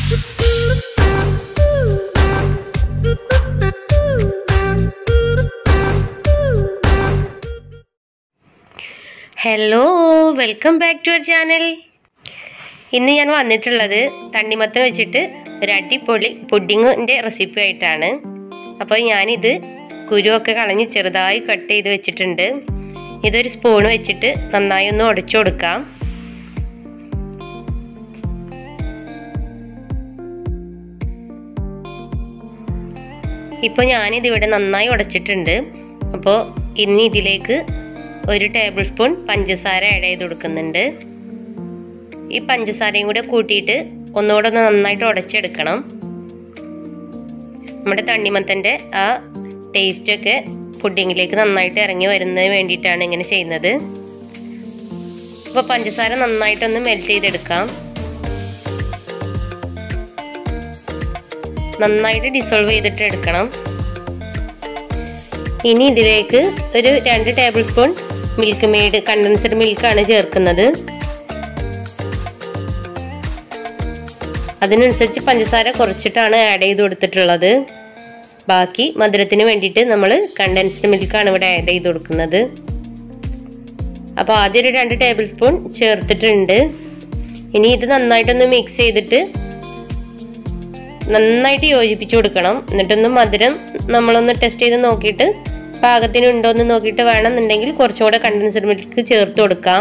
hello welcome back to our channel ഇന്ന് ഞാൻ വന്നിട്ടുള്ളത് തണ്ണിമത്തം വെച്ചിട്ട് ഒരു അടിപൊളി പുഡിങ്ങിൻ്റെ റെസിപ്പി ആയിട്ടാണ് അപ്പോൾ ഞാനിത് കുരുവൊക്കെ കളഞ്ഞ് ചെറുതായി കട്ട് ചെയ്ത് വെച്ചിട്ടുണ്ട് ഇതൊരു സ്പൂൺ വെച്ചിട്ട് നന്നായി ഒന്ന് ഉടച്ചു കൊടുക്കാം ഇപ്പോൾ ഞാനിത് ഇവിടെ നന്നായി ഉടച്ചിട്ടുണ്ട് അപ്പോൾ ഇനി ഇതിലേക്ക് ഒരു ടേബിൾ സ്പൂൺ പഞ്ചസാര ആഡ് ചെയ്ത് കൊടുക്കുന്നുണ്ട് ഈ പഞ്ചസാരയും കൂടെ കൂട്ടിയിട്ട് ഒന്നുകൂടെ ഒന്ന് നന്നായിട്ട് ഉടച്ചെടുക്കണം നമ്മുടെ തണ്ണിമത്തൻ്റെ ആ ടേസ്റ്റൊക്കെ പുഡിങ്ങിലേക്ക് നന്നായിട്ട് ഇറങ്ങി വരുന്നതിന് വേണ്ടിയിട്ടാണ് ഇങ്ങനെ ചെയ്യുന്നത് അപ്പോൾ പഞ്ചസാര നന്നായിട്ടൊന്ന് മെൽറ്റ് ചെയ്തെടുക്കാം നന്നായിട്ട് ഡിസോൾവ് ചെയ്തിട്ട് എടുക്കണം ഇനി ഇതിലേക്ക് ഒരു രണ്ട് tablespoon Milkmaid condensed മിൽക്കാണ് ചേർക്കുന്നത് അതിനനുസരിച്ച് പഞ്ചസാര കുറച്ചിട്ടാണ് ആഡ് ചെയ്ത് കൊടുത്തിട്ടുള്ളത് ബാക്കി മധുരത്തിന് വേണ്ടിയിട്ട് നമ്മൾ കണ്ടൻസ്ഡ് മിൽക്കാണ് ഇവിടെ ആഡ് ചെയ്ത് കൊടുക്കുന്നത് അപ്പോൾ ആദ്യം ഒരു രണ്ട് ടേബിൾ സ്പൂൺ ചേർത്തിട്ടുണ്ട് ഇനി ഇത് നന്നായിട്ടൊന്ന് മിക്സ് ചെയ്തിട്ട് നന്നായിട്ട് യോജിപ്പിച്ചു കൊടുക്കണം എന്നിട്ടൊന്ന് മധുരം നമ്മളൊന്ന് ടെസ്റ്റ് ചെയ്ത് നോക്കിയിട്ട് പാകത്തിന് ഉണ്ടോ എന്ന് നോക്കിയിട്ട് വേണമെന്നുണ്ടെങ്കിൽ കുറച്ചും കൂടെ കണ്ടൻസ്ഡ് മിൽക്ക് ചേർത്ത് കൊടുക്കാം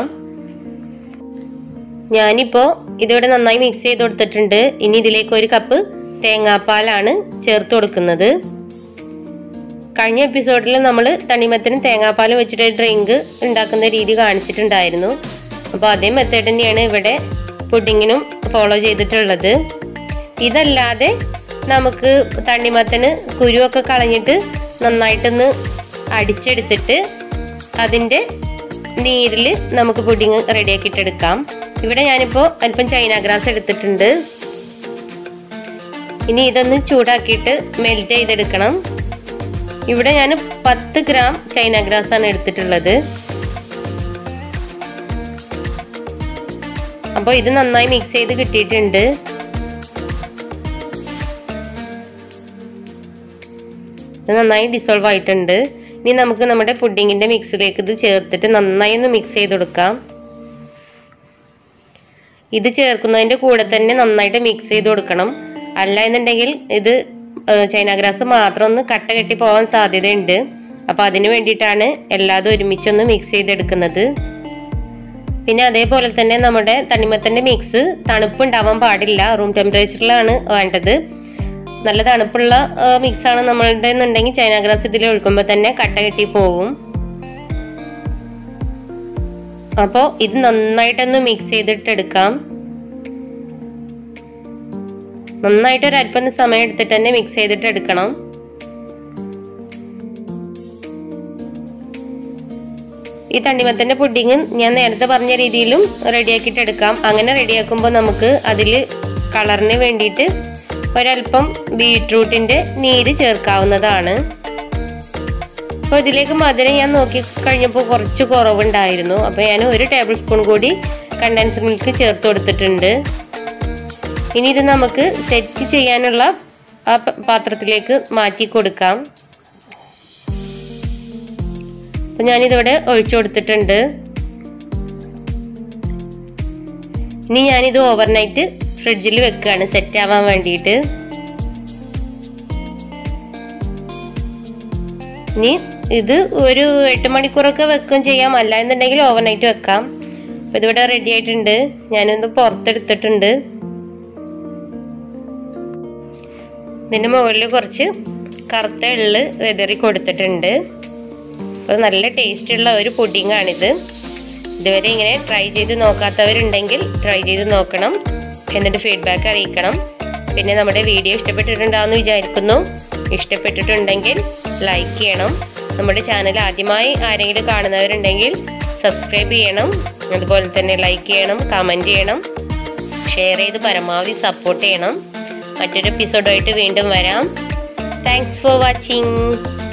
ഞാനിപ്പോൾ ഇതിവിടെ നന്നായി മിക്സ് ചെയ്ത് കൊടുത്തിട്ടുണ്ട് ഇനി ഇതിലേക്ക് ഒരു കപ്പ് തേങ്ങാപ്പാലാണ് ചേർത്ത് കൊടുക്കുന്നത് കഴിഞ്ഞ എപ്പിസോഡിൽ നമ്മൾ തണിമത്തിന് തേങ്ങാപ്പാൽ വെച്ചിട്ട് ഡ്രിങ്ക് ഉണ്ടാക്കുന്ന രീതി കാണിച്ചിട്ടുണ്ടായിരുന്നു അപ്പോൾ അതേ മെത്തേഡ് തന്നെയാണ് ഇവിടെ പുഡിങ്ങിനും ഫോളോ ചെയ്തിട്ടുള്ളത് ഇതല്ലാതെ നമുക്ക് തണ്ണിമത്തന് കുരുവൊക്കെ കളഞ്ഞിട്ട് നന്നായിട്ടൊന്ന് അടിച്ചെടുത്തിട്ട് അതിൻ്റെ നീരിൽ നമുക്ക് പുഡിങ് റെഡിയാക്കിയിട്ടെടുക്കാം ഇവിടെ ഞാനിപ്പോൾ അല്പം ചൈന ഗ്രാസ് എടുത്തിട്ടുണ്ട് ഇനി ഇതൊന്ന് ചൂടാക്കിയിട്ട് മെൽറ്റ് ചെയ്തെടുക്കണം ഇവിടെ ഞാൻ പത്ത് ഗ്രാം ചൈന ഗ്രാസ് ആണ് എടുത്തിട്ടുള്ളത് അപ്പോൾ ഇത് നന്നായി മിക്സ് ചെയ്ത് കിട്ടിയിട്ടുണ്ട് ഇത് നന്നായി ഡിസോൾവ് ആയിട്ടുണ്ട് ഇനി നമുക്ക് നമ്മുടെ പുഡിങ്ങിൻ്റെ മിക്സിലേക്ക് ഇത് ചേർത്തിട്ട് നന്നായി ഒന്ന് മിക്സ് ചെയ്ത് കൊടുക്കാം ഇത് ചേർക്കുന്നതിൻ്റെ കൂടെ തന്നെ നന്നായിട്ട് മിക്സ് ചെയ്ത് കൊടുക്കണം അല്ല എന്നുണ്ടെങ്കിൽ ഇത് ചൈന ഗ്രാസ് മാത്രം ഒന്ന് കട്ട കെട്ടി പോകാൻ സാധ്യതയുണ്ട് അപ്പോൾ അതിന് വേണ്ടിയിട്ടാണ് എല്ലാതും ഒരുമിച്ചൊന്ന് മിക്സ് ചെയ്തെടുക്കുന്നത് പിന്നെ അതേപോലെ തന്നെ നമ്മുടെ തണ്ണിമത്തൻ്റെ മിക്സ് തണുപ്പുണ്ടാവാൻ പാടില്ല റൂം ടെമ്പറേച്ചറിലാണ് വേണ്ടത് നല്ല തണുപ്പുള്ള മിക്സാണ് നമ്മളുടെ എന്നുണ്ടെങ്കിൽ ചൈന ഗ്രാസ് ഇതിൽ ഒഴിക്കുമ്പോൾ തന്നെ കട്ട കെട്ടി പോവും അപ്പോൾ ഇത് നന്നായിട്ടൊന്ന് മിക്സ് ചെയ്തിട്ട് എടുക്കാം നന്നായിട്ട് ഒരു അല്പം സമയം എടുത്തിട്ട് തന്നെ മിക്സ് ചെയ്തിട്ട് എടുക്കണം ഈ തണ്ണിമത്തൻ്റെ പുഡിങ് ഞാൻ നേരത്തെ പറഞ്ഞ രീതിയിലും റെഡിയാക്കിയിട്ട് എടുക്കാം അങ്ങനെ റെഡിയാക്കുമ്പോൾ നമുക്ക് അതിൽ കളറിന് വേണ്ടിയിട്ട് ഒരല്പം ബീട്രൂട്ടിൻ്റെ നീര് ചേർക്കാവുന്നതാണ് അപ്പോൾ ഇതിലേക്ക് മധുരം ഞാൻ നോക്കി കഴിഞ്ഞപ്പോൾ കുറച്ച് കുറവുണ്ടായിരുന്നു അപ്പോൾ ഞാൻ ഒരു ടേബിൾ സ്പൂൺ കൂടി കണ്ടൻസ്ഡ് മിൽക്ക് ചേർത്ത് കൊടുത്തിട്ടുണ്ട് ഇനി ഇത് നമുക്ക് സെറ്റ് ചെയ്യാനുള്ള ആ പാത്രത്തിലേക്ക് മാറ്റി കൊടുക്കാം അപ്പം ഞാനിതിവിടെ ഒഴിച്ചു കൊടുത്തിട്ടുണ്ട് ഇനി ഞാനിത് ഓവർനൈറ്റ് ഫ്രിഡ്ജിൽ വെക്കുകയാണ് സെറ്റ് ആവാൻ വേണ്ടിയിട്ട് ഇനി ഇത് ഒരു എട്ട് മണിക്കൂറൊക്കെ വെക്കുകയും ചെയ്യാം അല്ല എന്നുണ്ടെങ്കിൽ ഓവർനൈറ്റ് വെക്കാം അപ്പോൾ ഇതിവിടെ റെഡി ആയിട്ടുണ്ട് ഞാനൊന്ന് പുറത്തെടുത്തിട്ടുണ്ട് ഇതിൻ്റെ മുകളിൽ കുറച്ച് കറുത്ത എള്ള് വെതറി കൊടുത്തിട്ടുണ്ട് അപ്പോൾ നല്ല ടേസ്റ്റുള്ള ഒരു പുഡിങ്ങാണിത് ഇതുവരെ ഇങ്ങനെ ട്രൈ ചെയ്ത് നോക്കാത്തവരുണ്ടെങ്കിൽ ട്രൈ ചെയ്ത് നോക്കണം എന്നിട്ട് ഫീഡ്ബാക്ക് അറിയിക്കണം പിന്നെ നമ്മുടെ വീഡിയോ ഇഷ്ടപ്പെട്ടിട്ടുണ്ടാവുമെന്ന് വിചാരിക്കുന്നു ഇഷ്ടപ്പെട്ടിട്ടുണ്ടെങ്കിൽ ലൈക്ക് ചെയ്യണം നമ്മുടെ ചാനൽ ആദ്യമായി ആരെങ്കിലും കാണുന്നവരുണ്ടെങ്കിൽ സബ്സ്ക്രൈബ് ചെയ്യണം അതുപോലെ തന്നെ ലൈക്ക് ചെയ്യണം കമൻറ്റ് ചെയ്യണം ഷെയർ ചെയ്ത് പരമാവധി സപ്പോർട്ട് ചെയ്യണം മറ്റൊരു എപ്പിസോഡായിട്ട് വീണ്ടും വരാം താങ്ക്സ് ഫോർ വാച്ചിങ്